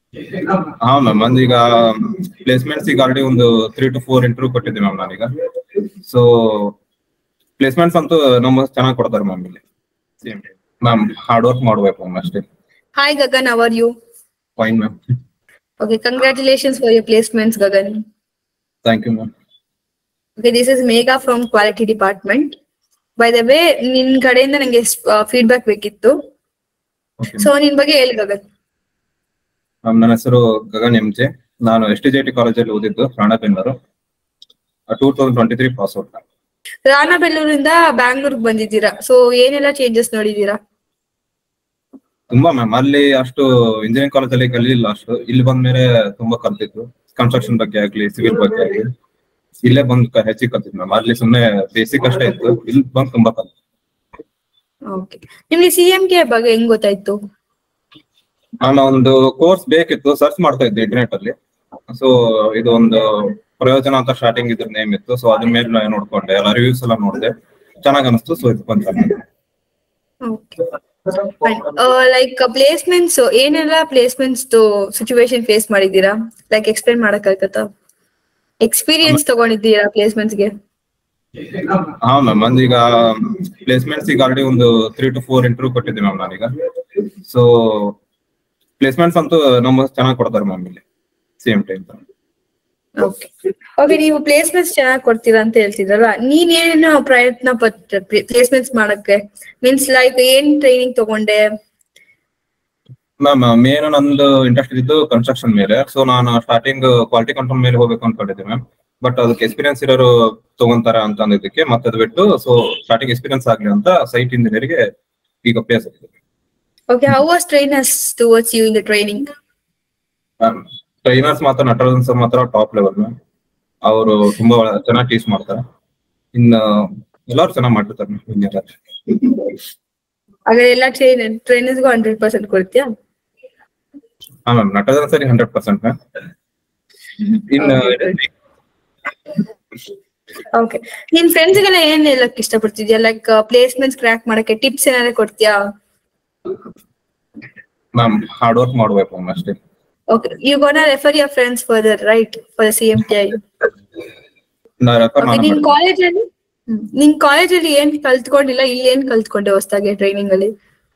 ಹಾ ಮ್ಯಾಮ್ ಒಂದೀಗ ಪ್ಲೇಸ್ಮೆಂಟ್ಸ್ ಈಗ ಆಲ್ರೆಡಿ ಒಂದು ತ್ರೀ ಟು ಫೋರ್ ಇಂಟರ್ವ್ಯೂ ಕೊಟ್ಟಿದ್ದೆ ಮ್ಯಾಮ್ ನಾನೀಗ ಸೊ ಪ್ಲೇಸ್ಮೆಂಟ್ಸ್ ಅಂತೂ ನಮ್ಮ ಚೆನ್ನಾಗಿ ಕೊಡ್ತಾರೆ ಮ್ಯಾಮ್ ಇಲ್ಲಿ ಮ್ಯಾಮ್ ಹಾರ್ಡ್ ವರ್ಕ್ ಮಾಡ್ಬೇಕು ಮ್ಯಾಮ್ ಅಷ್ಟೇ Hi Gagan, how are you? Fine ma'am Okay, congratulations for your placements, Gagan. Thank you ma'am Okay, this is Megha from Quality Department. By the way, ನಿನ್ ಕಡೆಯಿಂದ ನಂಗೆ feedback ಬೇಕಿತ್ತು okay so ನಿನ್ ಬಗ್ಗೆ ಹೇಳಿ Gagan ma'am ನನ್ನ ಹೆಸರು ಗಗನ್ ಎಂ ಜೆ ನಾನು ಎಸ್ ಟಿ ಜೆ ಟಿ ಕಾಲೇಜಲ್ಲಿ ಓದಿದ್ದು Ranebennur two thousand twenty three pass out ರಾಣಬೆಲ್ಲೂರಿಂದ ಬ್ಯಾಂಗ್ಳೂರ್ಗ್ ಬಂದಿದ್ದೀರಾ ಸೊ ಏನೆಲ್ಲ ಚೇಂಜಸ್ ನೋಡಿದೀರಾ ತುಂಬಾ ಮ್ಯಾಮ್ ಅಲ್ಲಿ ಅಷ್ಟು ಇಂಜಿನಿಯರಿಂಗ್ ಕಾಲೇಜಲ್ಲಿ ಕಲಿಲಿಲ್ಲ ಅಷ್ಟು ಇಲ್ಲಿ ಬಂದ್ಮೇಲೆ ತುಂಬಾ ಕಲ್ತಿದ್ದು ಕನ್ಸ್ಟ್ರಕ್ಷನ್ ಬಗ್ಗೆ ಆಗ್ಲಿ ಸಿವಿಲ್ ಬಗ್ಗೆ ಆಗ್ಲಿ ಇಲ್ಲೇ ಬಂದು ಕ- ಹೆಚ್ಚಿಗೆ ಕಲ್ತಿದ್ದು ಮ್ಯಾಮ್ ಅಲ್ಲಿ ಸುಮ್ಮನೆ ಬೇಸಿಕ್ ಅಷ್ಟೇ ಇತ್ತು ಇಲ್ಲಿ ಬಂದು ತುಂಬಾ ಕಲ್ತು ಓಕೆ ನಿಮ್ಗೆ ಸಿ ಎಂ ಕೆ ಬಗ್ಗೆ ಹೆಂಗ್ ಗೊತ್ತಾಯ್ತು ನಾನು ಒಂದು ಕೋರ್ಸ್ ಬೇಕಿತ್ತು ಸರ್ಚ್ ಮಾಡ್ತಾ ಇದ್ದೆ ಇಂಟರ್ನೆಟ್ ಅಲ್ಲಿ ಸೊ ಇದು ಒಂದು ಪ್ರಯೋಜನ ಅಂತ ಸ್ಟಾರ್ಟಿಂಗ್ ಇದ್ರ ನೇಮ್ ಇತ್ತು ಸೊ ಅದ್ರ ಮೇಲೆ ನಾನು ನೋಡ್ಕೊಂಡೆ ಎಲ್ಲ ರಿವ್ಯೂಸ್ ಎಲ್ಲ ನೋಡಿದೆ ಚೆನ್ನಾಗ್ ಅನಿಸ್ತು ಸೊ ಇದು ಬಂತ ಲೈಕ್ ಪ್ಲೇಸ್ಮೆಂಟ್ಸ್ ಏನೆಲ್ಲ ಪ್ಲೇಸ್ಮೆಂಟ್ಸ್ ಸಿಚುವೇಶನ್ ಫೇಸ್ ಮಾಡಿದೀರಾ ಲೈಕ್ ಎಕ್ಸ್ಪ್ಲೇನ್ ಮಾಡಕ್ಕಾಗತ್ತಾ ಎಕ್ಸ್ಪೀರಿಯನ್ಸ್ ತಗೊಂಡಿದ್ದೀರಾ ಪ್ಲೇಸ್ಮೆಂಟ್ಸ್ ಗೆ ಹಾ ಮ್ಯಾಮ್ ಒಂದೀಗ ಪ್ಲೇಸ್ಮೆಂಟ್ಸ್ ಈಗ ಆಲ್ರೆಡಿ ಒಂದು ತ್ರೀ ಟು ಫೋರ್ ಇಂಟರ್ವ್ಯೂ ಕೊಟ್ಟಿದ್ದೆ ಮ್ಯಾಮ್ ನಾನೀಗ ಸೊ ಪ್ಲೇಸ್ಮೆಂಟ್ಸ್ ಅಂತೂ ನಮ್ಮ ಚೆನ್ನಾಗಿ ಕೊಡ್ತಾರೆ ಮ್ಯಾಮ್ ಇಲ್ಲಿ ಸೇಮ್ ಟೈಮ್ ಓಕೆ ಓಕೆ ನೀವು ಪ್ಲೇಸ್ಮೆಂಟ್ಸ್ ಚೆನ್ನಾಗಿ ಕೊಡ್ತೀರಾ ಅಂತ ಹೇಳ್ತಿದ್ರಲ್ಲ ನೀನ್ ಏನೇನು ಪ್ರಯತ್ನ ಪಟ್ಟ ಪ್ಲೇಸ್ಮೆಂಟ್ಸ್ ಮಾಡಕ್ಕೆ ಮೀನ್ಸ್ ಲೈಕ್ ಏನ್ ಟ್ರೈನಿಂಗ್ ತಗೊಂಡೆ ಮ್ಯಾಮ್ ಮೇನ್ ನಂದು ಇಂಟ್ರೆಸ್ಟ್ ಇದ್ದು ಕನ್ಸ್ಟ್ರಕ್ಷನ್ ಮೇಲೆ ಸೊ ನಾನು ಸ್ಟಾರ್ಟಿಂಗ್ ಕ್ವಾಲಿಟಿ ಕಂಟ್ರೋಲ್ ಮೇಲೆ ಹೋಗ್ಬೇಕು ಅನ್ಕೊಂಡಿದ್ದೆ ಮ್ಯಾಮ್ ಬಟ್ ಅದಕ್ಕೆ ಎಕ್ಸ್ಪೀರಿಯನ್ಸ್ ಇರೋರು ತಗೊಂತಾರ ಅಂತ ಅಂದಿದ್ದಕ್ಕೆ ಮತ್ತೆ ಅದು ಬಿಟ್ಟು ಸೊ ಸ್ಟಾರ್ಟಿಂಗ್ ಎಕ್ಸ್ಪೀರಿಯನ್ಸ್ ಆಗ್ಲಿ ಅಂತ ಸೈಟ್ ಇಂಜಿನಿಯರ್ಗೆ ಈಗ ಪ್ಲೇಸ್ ಆಗಿದೆ okay how was trainers towards you in the training ma'am trainers ಮಾತ್ರ ನಟರಾಜನ್ ಸರ್ ಮಾತ್ರ ಟಾಪ್ ಲೆವೆಲ್ ಮ್ಯಾಮ್ ಅವರು ತುಂಬಾ ಚೆನ್ನಾಗಿ ಟೀಚ್ ಮಾಡ್ತಾರೆ ಇನ್ನು ಎಲ್ಲರೂ ಚೆನ್ನಾಗಿ ಮಾಡ್ತಿರ್ತಾರೆ ಮ್ಯಾಮ್ ಇಂಜಿನಿಯರ್ ಹಾಗಾದ್ರೆ ಎಲ್ಲ ಟ್ರೈನ್ ಟ್ರೈನರ್ಸ್ಗೂ ಹಂಡ್ರೆಡ್ ಪರ್ಸೆಂಟ್ ಕೊಡ್ತೀಯಾ ಹಾ ಮ್ಯಾಮ್ ನಟರಾಜನ್ ಸರಿ ಹಂಡ್ರೆಡ್ ಪರ್ಸೆಂಟ್ ಮ್ಯಾಮ್ ಇನ್ನು ಓಕೆ ನಿನ್ ಫ್ರೆಂಡ್ಸ್ ಗೆಲ್ಲ ಏನ್ ಹೇಳಕ್ ಇಷ್ಟಪಡ್ತಿದ್ಯಾ ಲೈಕ್ ಪ್ಲೇಸ್ಮೆಂಟ್ಸ್ ಕ್ರ್ಯಾಕ್ ಮಾಡಕ್ಕೆ ಟಿಪ್ಸ್ ಏನಾದ್ರು ಕೊಡ್ತೀಯಾ ಮ್ಯಾಮ್ ಹಾರ್ಡ್ ವರ್ಕ್ ಮಾಡ್ಬೇಕು ಮ್ಯಾಮ್ ಅಷ್ಟೇ okay you gonna refer your friends further right for C M T I ನಾ ರೆಫರ್ ಓಕೆ ನಿನ್ ಕಾಲೇಜಲ್ಲಿ ನಿನ್ ಕಾಲೇಜಲ್ಲಿ ಏನ್ ಕಲ್ತ್ಕೊಂಡಿಲ್ಲ ಇಲ್ಲಿ ಏನ್ ಕಲ್ತ್ಕೊಂಡೆ ಹೊಸದಾಗಿ ಟ್ರೈನಿಂಗ್ ಅಲ್ಲಿ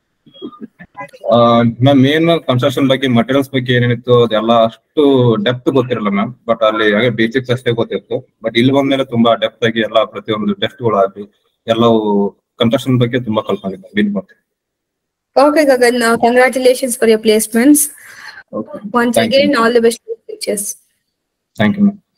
ಮ್ಯಾಮ್ ಮೇನ್ ಕನ್ಸ್ಟ್ರಕ್ಷನ್ ಬಗ್ಗೆ ಮಟೀರಿಯಲ್ಸ್ ಬಗ್ಗೆ ಏನೇನಿತ್ತು ಅದೆಲ್ಲ ಅಷ್ಟು ಡೆಪ್ತ್ ಗೊತ್ತಿರಲ್ಲ ಮ್ಯಾಮ್ ಬಟ್ ಅಲ್ಲಿ ಹಾಗೆ ಬೇಸಿಕ್ಸ್ ಅಷ್ಟೇ ಗೊತ್ತಿತ್ತು ಬಟ್ ಇಲ್ಲಿ ಬಂದ್ಮೇಲೆ ತುಂಬಾ ಡೆಪ್ತ್ ಆಗಿ ಎಲ್ಲ ಪ್ರತಿಯೊಂದು ಟೆಸ್ಟ್ಗಳಾಗ್ಲಿ ಎಲ್ಲವೂ ಕನ್ಸ್ಟ್ರಕ್ಷನ್ ಬಗ್ಗೆ ತುಂಬಾ ಕಲ್ತ್ಕೊಂಡಿದ್ದೆ ಬಿಲ್ ಮತ್ತೆ okay Gagan congratulations for your placements okay once Thank you. again all the best for your futures thank you ma'am